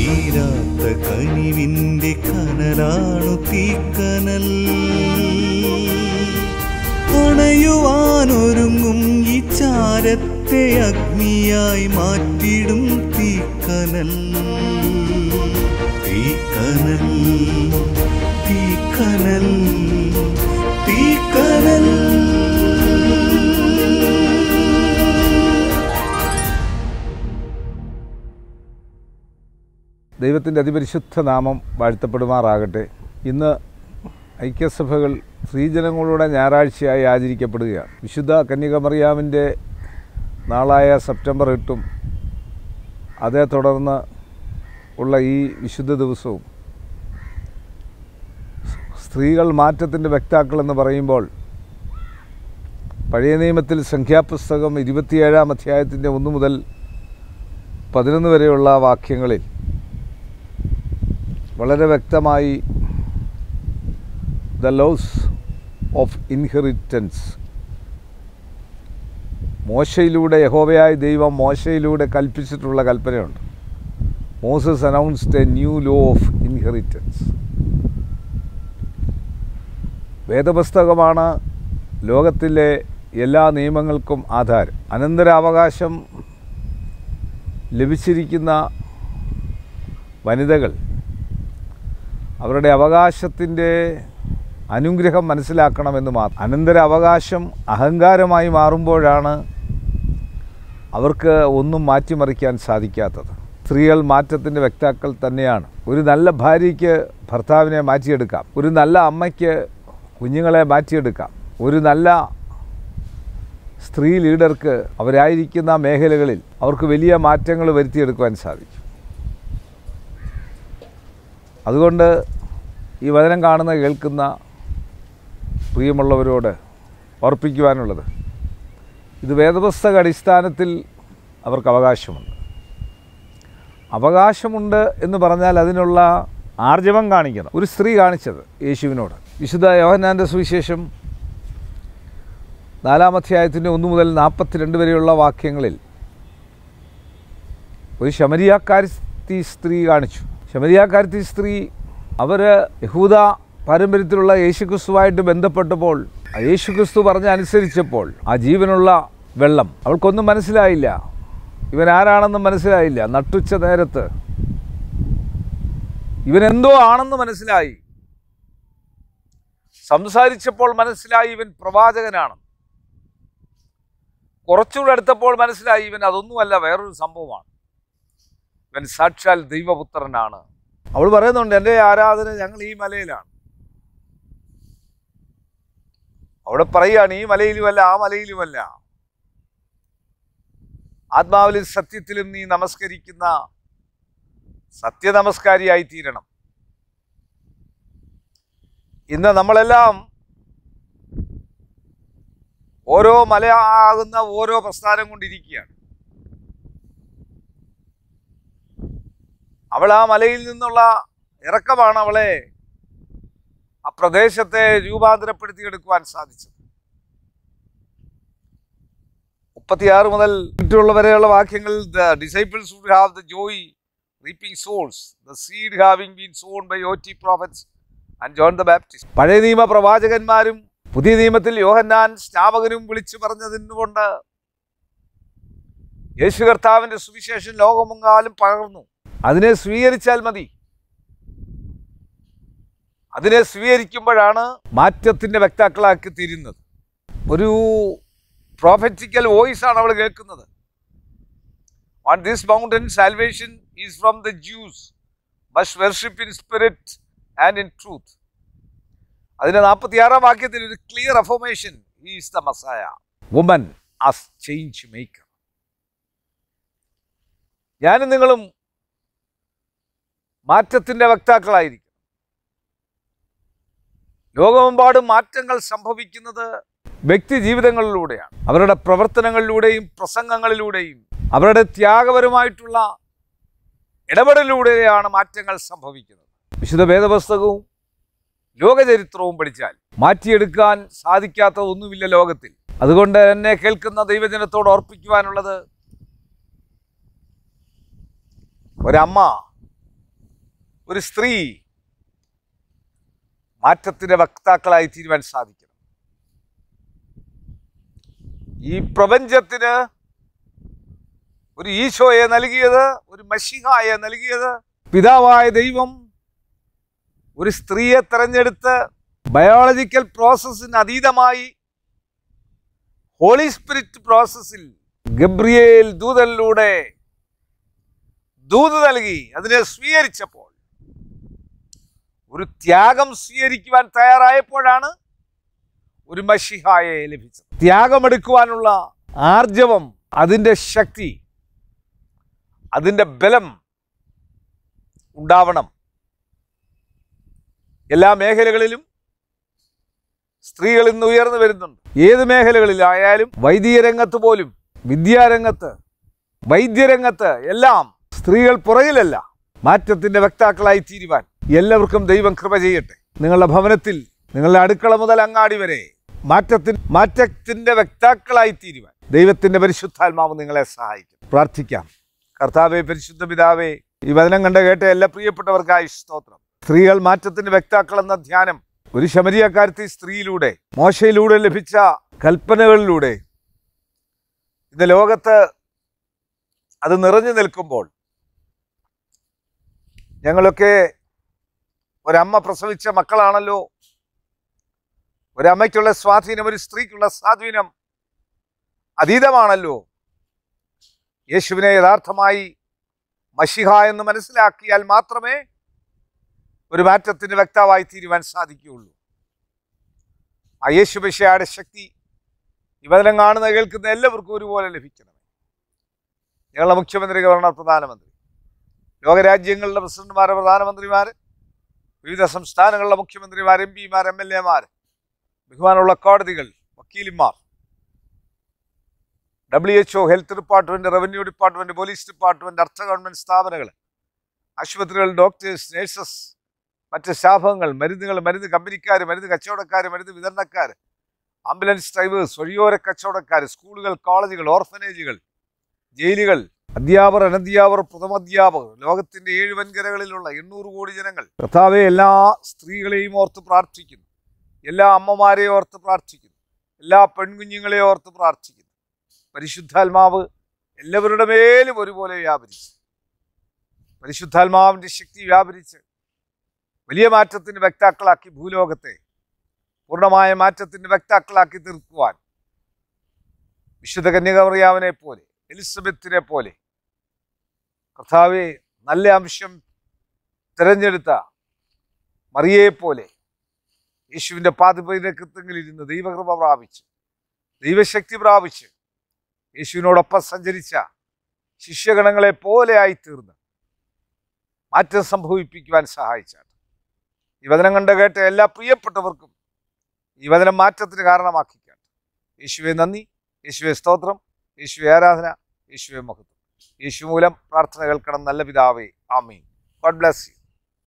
തീരാത്ത കനിവിന്റെ കനലാണു തീക്കനൽ അണയുവാനൊരുങ്ങും ഈ ചാരത്തെ അഗ്നിയായി മാറ്റിടും തീക്കനൽ തീക്കനൽ തീക്കനൽ തീക്കനൽ ദൈവത്തിൻ്റെ അതിപരിശുദ്ധ നാമം വാഴ്ത്തപ്പെടുമാറാകട്ടെ ഇന്ന് ഐക്യസഭകൾ സ്ത്രീജനങ്ങളുടെ ഞായറാഴ്ചയായി ആചരിക്കപ്പെടുകയാണ് വിശുദ്ധ കന്യകമറിയാമിൻ്റെ നാളായ സെപ്റ്റംബർ എട്ടും അതേ തുടർന്ന് ഉള്ള ഈ വിശുദ്ധ ദിവസവും സ്ത്രീകൾ മാറ്റത്തിൻ്റെ വക്താക്കൾ എന്ന് പറയുമ്പോൾ പഴയ നിയമത്തിൽ സംഖ്യാപുസ്തകം ഇരുപത്തിയേഴാം അധ്യായത്തിൻ്റെ ഒന്ന് മുതൽ പതിനൊന്ന് വരെയുള്ള വാക്യങ്ങളിൽ വളരെ വ്യക്തമായി ദ ലോസ് ഓഫ് ഇൻഹെറിറ്റൻസ് മോശയിലൂടെ യഹോവയായ ദൈവം മോശയിലൂടെ കൽപ്പിച്ചിട്ടുള്ള കൽപ്പനയുണ്ട് Moses announced a new law of inheritance വേദപുസ്തകമാണ് ലോകത്തിലെ എല്ലാ നിയമങ്ങൾക്കും ആധാരം അനന്തരാവകാശം ലഭിച്ചിരിക്കുന്ന വനിതകൾ അവരുടെ അവകാശത്തിൻ്റെ അനുഗ്രഹം മനസ്സിലാക്കണമെന്ന് മാത്രം അനന്തര അവകാശം അഹങ്കാരമായി മാറുമ്പോഴാണ് അവർക്ക് ഒന്നും മാറ്റിമറിക്കാൻ സാധിക്കാത്തത് സ്ത്രീകൾ മാറ്റത്തിൻ്റെ വ്യക്താക്കൾ തന്നെയാണ് ഒരു നല്ല ഭാര്യയ്ക്ക് ഭർത്താവിനെ മാറ്റിയെടുക്കാം ഒരു നല്ല അമ്മയ്ക്ക് കുഞ്ഞുങ്ങളെ മാറ്റിയെടുക്കാം ഒരു നല്ല സ്ത്രീ ലീഡർക്ക് അവരായിരിക്കുന്ന മേഖലകളിൽ അവർക്ക് വലിയ മാറ്റങ്ങൾ വരുത്തിയെടുക്കുവാൻ സാധിക്കും അതുകൊണ്ട് ഈ വചനം കാണുന്ന കേൾക്കുന്ന പ്രിയമുള്ളവരോട് ഓർപ്പിക്കുവാനുള്ളത് ഇത് വേദപുസ്തക അടിസ്ഥാനത്തിൽ അവർക്ക് അവകാശമുണ്ട് അവകാശമുണ്ട് എന്ന് പറഞ്ഞാൽ അതിനുള്ള ആർജവം കാണിക്കണം ഒരു സ്ത്രീ കാണിച്ചത് യേശുവിനോട് വിശുദ്ധ യോഹന്നാൻ്റെ സുവിശേഷം നാലാം അധ്യായത്തിൻ്റെ ഒന്ന് മുതൽ നാൽപ്പത്തിരണ്ട് വരെയുള്ള വാക്യങ്ങളിൽ ഒരു ശമരിയാക്കാരി സ്ത്രീ കാണിച്ചു ശമരിയാക്കാരത്തി സ്ത്രീ അവർ യഹൂദ പാരമ്പര്യത്തിലുള്ള യേശുക്രിസ്തുവായിട്ട് ബന്ധപ്പെട്ടപ്പോൾ ആ യേശുക്രിസ്തു പറഞ്ഞ അനുസരിച്ചപ്പോൾ ആ ജീവനുള്ള വെള്ളം അവൾക്കൊന്നും മനസ്സിലായില്ല ഇവൻ ആരാണെന്നും മനസ്സിലായില്ല നട്ടുച്ച നേരത്ത് ഇവൻ എന്തോ ആണെന്ന് മനസ്സിലായി സംസാരിച്ചപ്പോൾ മനസ്സിലായി ഇവൻ പ്രവാചകനാണ് കുറച്ചുകൂടെ അടുത്തപ്പോൾ മനസ്സിലായി ഇവൻ അതൊന്നുമല്ല വേറൊരു സംഭവമാണ് ഇവൻ സാക്ഷാൽ ദൈവപുത്രനാണ് അവൾ പറയുന്നുണ്ട് എൻ്റെ ആരാധന ഞങ്ങൾ ഈ മലയിലാണ് അവിടെ പറയുകയാണ് ഈ മലയിലുമല്ല ആ മലയിലുമല്ല ആത്മാവിലും സത്യത്തിലും നീ നമസ്കരിക്കുന്ന സത്യനമസ്കാരിയായി തീരണം ഇന്ന് നമ്മളെല്ലാം ഓരോ മലയാകുന്ന ഓരോ പ്രസ്ഥാനം കൊണ്ടിരിക്കുകയാണ് അവൾ ആ മലയിൽ നിന്നുള്ള ഇറക്കമാണ് അവളെ ആ പ്രദേശത്തെ രൂപാന്തരപ്പെടുത്തിയെടുക്കുവാൻ സാധിച്ചത് മുപ്പത്തിയാറ് മുതൽ ചുറ്റുള്ള വരെയുള്ള വാക്യങ്ങളിൽ the disciples would have the joy reaping souls the seed having been sown by O T prophets and John the Baptist പഴയ നിയമ പ്രവാചകന്മാരും പുതിയ നിയമത്തിൽ യോഹന്നാൻ സ്നാപകനും വിളിച്ചു പറഞ്ഞതിനുകൊണ്ട് യേശു കർത്താവിന്റെ സുവിശേഷം ലോകമെങ്ങാലും പകർന്നു അതിനെ സ്വീകരിച്ചാൽ മതി അതിനെ സ്വീകരിക്കുമ്പോഴാണ് മാറ്റത്തിന്റെ വ്യക്താക്കളാക്കി തീരുന്നത് ഒരു പ്രോഫറ്റിക്കൽ വോയിസ് ആണ് അവൾ കേൾക്കുന്നത് on this mountain salvation is from the Jews but worship in spirit and in truth അതിന്റെ നാൽപ്പത്തിയാറാം വാക്യത്തിൽ ഒരു clear affirmation is the Messiah woman as change maker ഞാനും നിങ്ങളും മാറ്റത്തിന്റെ വക്താക്കളായിരിക്കും ലോകമെമ്പാടും മാറ്റങ്ങൾ സംഭവിക്കുന്നത് വ്യക്തി ജീവിതങ്ങളിലൂടെയാണ് അവരുടെ പ്രവർത്തനങ്ങളിലൂടെയും പ്രസംഗങ്ങളിലൂടെയും അവരുടെ ത്യാഗപരമായിട്ടുള്ള ഇടപെടലിലൂടെയാണ് മാറ്റങ്ങൾ സംഭവിക്കുന്നത് വിശുദ്ധ വേദപുസ്തകവും ലോകചരിത്രവും പഠിച്ചാൽ മാറ്റിയെടുക്കാൻ സാധിക്കാത്ത ഒന്നുമില്ല ലോകത്തിൽ അതുകൊണ്ട് എന്നെ കേൾക്കുന്ന ദൈവജനത്തോട് ഓർപ്പിക്കുവാനുള്ളത് ഒരമ്മ ഒരു സ്ത്രീ മാറ്റത്തിന്റെ വക്താക്കളായി തീരുവാൻ സാധിക്കണം ഈ പ്രപഞ്ചത്തിന് ഒരു ഈശോയെ നൽകിയത് ഒരു മഷിഹായെ നൽകിയത് പിതാവായ ദൈവം ഒരു സ്ത്രീയെ തെരഞ്ഞെടുത്ത് ബയോളജിക്കൽ പ്രോസസ്സിന് അതീതമായി ഹോളി സ്പിരിറ്റ് പ്രോസസ്സിൽ ഗബ്രിയേൽ ദൂതനിലൂടെ ദൂത് നൽകി അതിനെ സ്വീകരിച്ചപ്പോൾ ഒരു ത്യാഗം സ്വീകരിക്കുവാൻ തയ്യാറായപ്പോഴാണ് ഒരു മഷിഹായെ ലഭിച്ചത് ത്യാഗമെടുക്കുവാനുള്ള ആർജവം അതിൻ്റെ ശക്തി അതിൻ്റെ ബലം ഉണ്ടാവണം എല്ലാ മേഖലകളിലും സ്ത്രീകൾ ഇന്ന് ഉയർന്നു വരുന്നുണ്ട് ഏത് മേഖലകളിലായാലും വൈദിക രംഗത്ത് പോലും വിദ്യാരംഗത്ത് വൈദ്യരംഗത്ത് എല്ലാം സ്ത്രീകൾ പുറകിലല്ല മാറ്റത്തിന്റെ വക്താക്കളായി തീരുവാൻ എല്ലാവർക്കും ദൈവം കൃപ ചെയ്യട്ടെ നിങ്ങളുടെ ഭവനത്തിൽ നിങ്ങളുടെ അടുക്കള മുതൽ അങ്ങാടി വരെ മാറ്റത്തിന് മാറ്റത്തിന്റെ വക്താക്കളായി തീരുവാൻ ദൈവത്തിന്റെ പരിശുദ്ധാത്മാവ് നിങ്ങളെ സഹായിക്കും പ്രാർത്ഥിക്കാം കർത്താവെ പരിശുദ്ധ പിതാവേ ഈ വചനം കണ്ട കേട്ട എല്ലാ പ്രിയപ്പെട്ടവർക്കായി സ്തോത്രം സ്ത്രീകൾ മാറ്റത്തിന്റെ വക്താക്കൾ എന്ന ധ്യാനം ഒരു ശമരിയക്കാരത്തി സ്ത്രീയിലൂടെ മോശയിലൂടെ ലഭിച്ച കൽപ്പനകളിലൂടെ ഇന്ന് ലോകത്ത് അത് നിറഞ്ഞു നിൽക്കുമ്പോൾ ഞങ്ങളൊക്കെ ഒരമ്മ പ്രസവിച്ച മക്കളാണല്ലോ ഒരമ്മയ്ക്കുള്ള സ്വാധീനം ഒരു സ്ത്രീക്കുള്ള സ്വാധീനം അതീതമാണല്ലോ യേശുവിനെ യഥാർത്ഥമായി മഷിഹ എന്ന് മനസ്സിലാക്കിയാൽ മാത്രമേ ഒരു മാറ്റത്തിന് വ്യക്തമായി തീരുവാൻ സാധിക്കുകയുള്ളൂ ആ യേശു മിശിഹായുടെ ശക്തി ഇവതനം കാണുന്ന കേൾക്കുന്ന എല്ലാവർക്കും ഒരുപോലെ ലഭിക്കണം ഞങ്ങളുടെ മുഖ്യമന്ത്രി ഗവർണർ പ്രധാനമന്ത്രി ലോകരാജ്യങ്ങളിലെ പ്രസിഡന്റുമാർ പ്രധാനമന്ത്രിമാർ വിവിധ സംസ്ഥാനങ്ങളിലെ മുഖ്യമന്ത്രിമാർ എം പിമാർ എം എൽ എമാർ ബഹുമാനമുള്ള കോടതികൾ വക്കീലിമാർ W H O health department revenue department police department അർത്ഥ ഗവൺമെന്റ് സ്ഥാപനങ്ങൾ ആശുപത്രികൾ ഡോക്ടേഴ്സ് നഴ്സസ് മറ്റ് സ്ഥാപനങ്ങൾ മരുന്നുകൾ മരുന്ന് കമ്പനിക്കാർ മരുന്ന് കച്ചവടക്കാർ മരുന്ന് വിതരണക്കാർ ആംബുലൻസ് ഡ്രൈവേഴ്സ് വഴിയോര കച്ചവടക്കാർ സ്കൂളുകൾ കോളേജുകൾ ഓർഫനേജുകൾ ജയിലുകൾ അധ്യാപകർ അനധ്യാപകർ പ്രഥമാധ്യാപകർ ലോകത്തിന്റെ ഏഴ് വൻകരകളിലുള്ള എണ്ണൂറ് കോടി ജനങ്ങൾ കർത്താവെ എല്ലാ സ്ത്രീകളെയും ഓർത്ത് പ്രാർത്ഥിക്കുന്നു എല്ലാ അമ്മമാരെയും ഓർത്ത് പ്രാർത്ഥിക്കുന്നു എല്ലാ പെൺകുഞ്ഞുങ്ങളെയും ഓർത്ത് പ്രാർത്ഥിക്കുന്നു പരിശുദ്ധാത്മാവ് എല്ലാവരുടെ മേലും ഒരുപോലെ വ്യാപരിച്ചു പരിശുദ്ധാത്മാവിന്റെ ശക്തി വ്യാപരിച്ച് വലിയ മാറ്റത്തിന് വ്യക്താക്കളാക്കി ഭൂലോകത്തെ പൂർണ്ണമായ മാറ്റത്തിന് വ്യക്താക്കളാക്കി തീർക്കുവാൻ വിശുദ്ധ കന്യകമറിയാവിനെ പോലെ എലിസബത്തിനെ പോലെ കർത്താവെ നല്ല അംശം തിരഞ്ഞെടുത്ത മറിയയെ പോലെ യേശുവിൻ്റെ പാതിപൈരക്കത്തെങ്കിൽ ഇരുന്ന് ദൈവകൃപ പ്രാപിച്ച് ദൈവശക്തി പ്രാപിച്ച് യേശുവിനോടൊപ്പം സഞ്ചരിച്ച ശിഷ്യഗണങ്ങളെ പോലെ ആയിത്തീർന്ന് മാറ്റം സംഭവിപ്പിക്കുവാൻ സഹായിച്ചാണ് ഈ വചനം കണ്ട് കേട്ട എല്ലാ പ്രിയപ്പെട്ടവർക്കും ഈ വചനം മാറ്റത്തിന് കാരണമാക്കിക്കാട്ട് യേശുവെ നന്ദി യേശുവെ സ്തോത്രം യേശുവെ ആരാധന യേശുവെ മഹത്വം യേശു മൂലം പ്രാർത്ഥന കേൾക്കണം നല്ല പിതാവേ ആമീൻ ഗോഡ് ബ്ലസ് യു